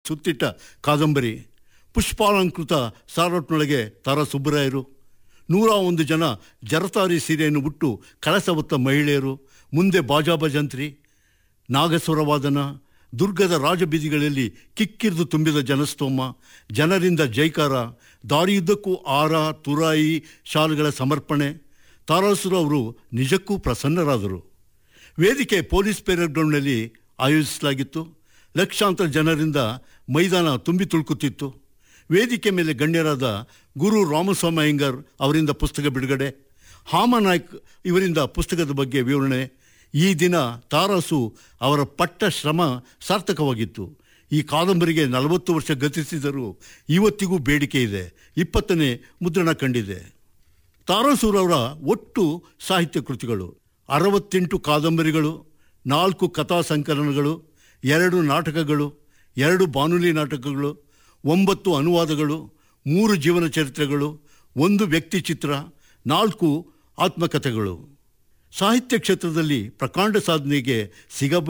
ಸುತ್ತಿಟ್ಟ ಕಾದಂಬರಿ ಪುಷ್ಪಾಲಂಕೃತ ಸಾರೋಟ್ನೊಳಗೆ ತಾರ ಸುಬ್ಬರಾಯರು ನೂರ ಒಂದು ಜನ ಜರತಾರಿ ಸೀರೆಯನ್ನು ಉಟ್ಟು ಕಳಸ ಹೊತ್ತ ಮಹಿಳೆಯರು ಮುಂದೆ ಬಾಜಾ ಭಜಂತ್ರಿ ನಾಗಸ್ವರವಾದನ ದುರ್ಗದ ರಾಜಬೀದಿಗಳಲ್ಲಿ ಕಿಕ್ಕಿರಿದು ತುಂಬಿದ ಜನಸ್ತೋಮ ಜನರಿಂದ ಜೈಕಾರ ದಾರಿಯುದ್ದಕ್ಕೂ ಆರ ತುರಾಯಿ ಶಾಲುಗಳ ಸಮರ್ಪಣೆ ತಾರಾಸುರ ಅವರು ನಿಜಕ್ಕೂ ಪ್ರಸನ್ನರಾದರು ವೇದಿಕೆ ಪೊಲೀಸ್ ಪೇರೆಡ್ ಗ್ರೌಂಡ್ನಲ್ಲಿ ಆಯೋಜಿಸಲಾಗಿತ್ತು ಲಕ್ಷಾಂತರ ಜನರಿಂದ ಮೈದಾನ ತುಂಬಿ ತುಳುಕುತ್ತಿತ್ತು ವೇದಿಕೆ ಮೇಲೆ ಗಣ್ಯರಾದ ಗುರು ರಾಮಸ್ವಾಮಿ ಅಯ್ಯಂಗಾರ್ ಅವರಿಂದ ಪುಸ್ತಕ ಬಿಡುಗಡೆ ಹಾಮನಾಯ್ಕ್ ಇವರಿಂದ ಪುಸ್ತಕದ ಬಗ್ಗೆ ವಿವರಣೆ ಈ ದಿನ ತಾರಾಸು ಅವರ ಪಟ್ಟ ಶ್ರಮ ಸಾರ್ಥಕವಾಗಿತ್ತು ಈ ಕಾದಂಬರಿಗೆ ನಲವತ್ತು ವರ್ಷ ಗತಿಸಿದರೂ ಇವತ್ತಿಗೂ ಬೇಡಿಕೆ ಇದೆ ಇಪ್ಪತ್ತನೇ ಮುದ್ರಣ ಕಂಡಿದೆ ತಾರಾಸೂರವರ ಒಟ್ಟು ಸಾಹಿತ್ಯ ಕೃತಿಗಳು ಅರವತ್ತೆಂಟು ಕಾದಂಬರಿಗಳು ನಾಲ್ಕು ಕಥಾ ಸಂಕಲನಗಳು ಎರಡು ನಾಟಕಗಳು ಎರಡು ಬಾನುಲಿ ನಾಟಕಗಳು ಒಂಬತ್ತು ಅನುವಾದಗಳು ಮೂರು ಜೀವನ ಚರಿತ್ರೆಗಳು ಒಂದು ವ್ಯಕ್ತಿ ಚಿತ್ರ ನಾಲ್ಕು ಆತ್ಮಕಥೆಗಳು ಸಾಹಿತ್ಯ ಕ್ಷೇತ್ರದಲ್ಲಿ ಪ್ರಕಾಂಡ ಸಾಧನೆಗೆ ಸಿಗಬ